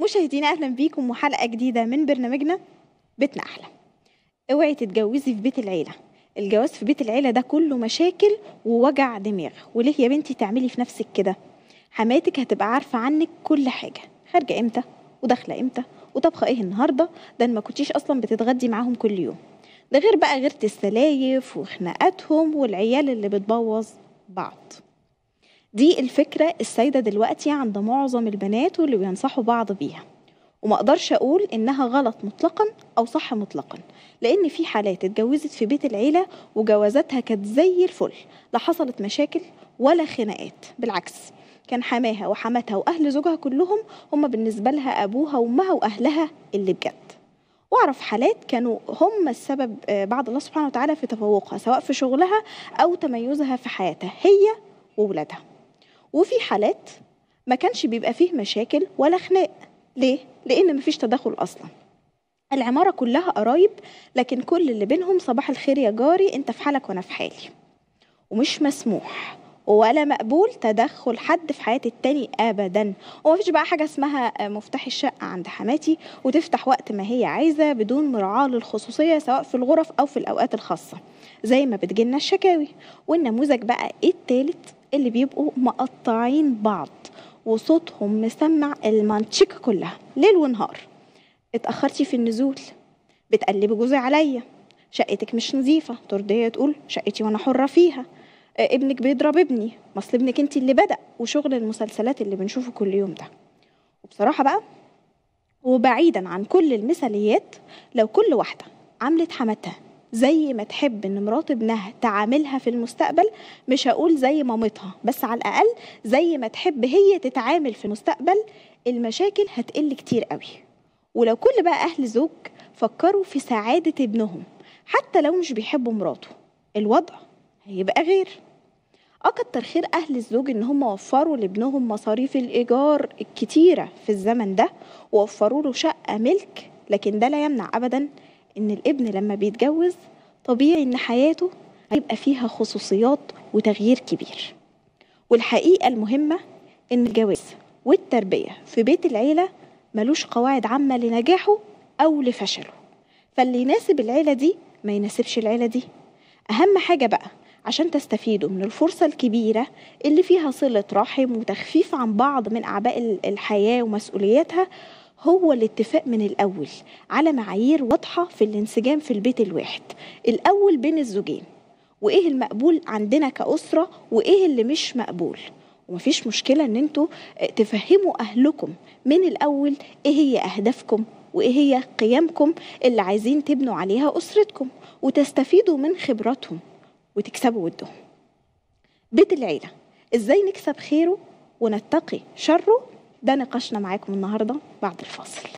مشاهدينا اهلا بيكم وحلقه جديده من برنامجنا بيتنا احلى اوعي تتجوزي في بيت العيله الجواز في بيت العيله ده كله مشاكل ووجع دماغ وليه يا بنتي تعملي في نفسك كده حماتك هتبقى عارفه عنك كل حاجه خارجه امتى وداخله امتى وطبخه ايه النهارده ده ما كنتيش اصلا بتتغدي معاهم كل يوم ده غير بقى غيرة السلايف وخناقاتهم والعيال اللي بتبوظ بعض دي الفكرة السائدة دلوقتي عند معظم البنات واللي بينصحوا بعض بيها وما اقدرش اقول انها غلط مطلقا او صح مطلقا لان في حالات اتجوزت في بيت العيله وجوازاتها كانت زي الفل لا حصلت مشاكل ولا خناقات بالعكس كان حماها وحماتها واهل زوجها كلهم هم بالنسبه لها ابوها وامها واهلها اللي بجد واعرف حالات كانوا هم السبب آه، بعد الله سبحانه وتعالى في تفوقها سواء في شغلها او تميزها في حياتها هي وولادها وفي حالات ما كانش بيبقى فيه مشاكل ولا خناق ليه لان مفيش تدخل اصلا العمارة كلها قرايب لكن كل اللي بينهم صباح الخير يا جاري انت في حالك وانا في حالي ومش مسموح ولا مقبول تدخل حد في حياة التاني أبدا ومفيش بقى حاجة اسمها مفتاح الشقة عند حماتي وتفتح وقت ما هي عايزة بدون مراعاة للخصوصية سواء في الغرف أو في الأوقات الخاصة زي ما بتجيلنا الشكاوي والنموذج بقى ايه التالت اللي بيبقوا مقطعين بعض وصوتهم مسمع المنطقة كلها ليل ونهار اتأخرتي في النزول بتقلبي جوزي عليا شقتك مش نظيفة ترضية تقول شقتي وانا حرة فيها آه، ابنك بيضرب ابني ما اصل ابنك انت اللي بدأ وشغل المسلسلات اللي بنشوفه كل يوم ده وبصراحة بقى وبعيدا عن كل المثاليات لو كل واحدة عملت حماتها زي ما تحب ان مرات ابنها تعاملها في المستقبل مش هقول زي مامتها بس على الاقل زي ما تحب هي تتعامل في المستقبل المشاكل هتقل كتير قوي ولو كل بقى اهل زوج فكروا في سعادة ابنهم حتى لو مش بيحبوا مراته الوضع هيبقى غير أكتر خير أهل الزوج إن هم وفروا لابنهم مصاريف الإيجار الكتيرة في الزمن ده ووفروا له شقة ملك لكن ده لا يمنع أبدا إن الابن لما بيتجوز طبيعي إن حياته هيبقى فيها خصوصيات وتغيير كبير والحقيقة المهمة إن الجواز والتربية في بيت العيلة ملوش قواعد عامة لنجاحه أو لفشله فاللي يناسب العيلة دي ما يناسبش العيلة دي أهم حاجة بقى عشان تستفيدوا من الفرصة الكبيرة اللي فيها صلة رحم وتخفيف عن بعض من أعباء ال- الحياة ومسؤولياتها هو الاتفاق من الأول على معايير واضحة في الانسجام في البيت الواحد الأول بين الزوجين وإيه المقبول عندنا كأسرة وإيه اللي مش مقبول ومفيش مشكلة إن انتوا آه، تفهموا أهلكم من الأول إيه هي أهدافكم وإيه هي قيمكم اللي عايزين تبنوا عليها أسرتكم وتستفيدوا من خبراتهم وتكسبوا ودهم بيت العيلة ازاي نكسب خيره ونتقي شره ده نقاشنا معاكم النهاردة بعد الفاصل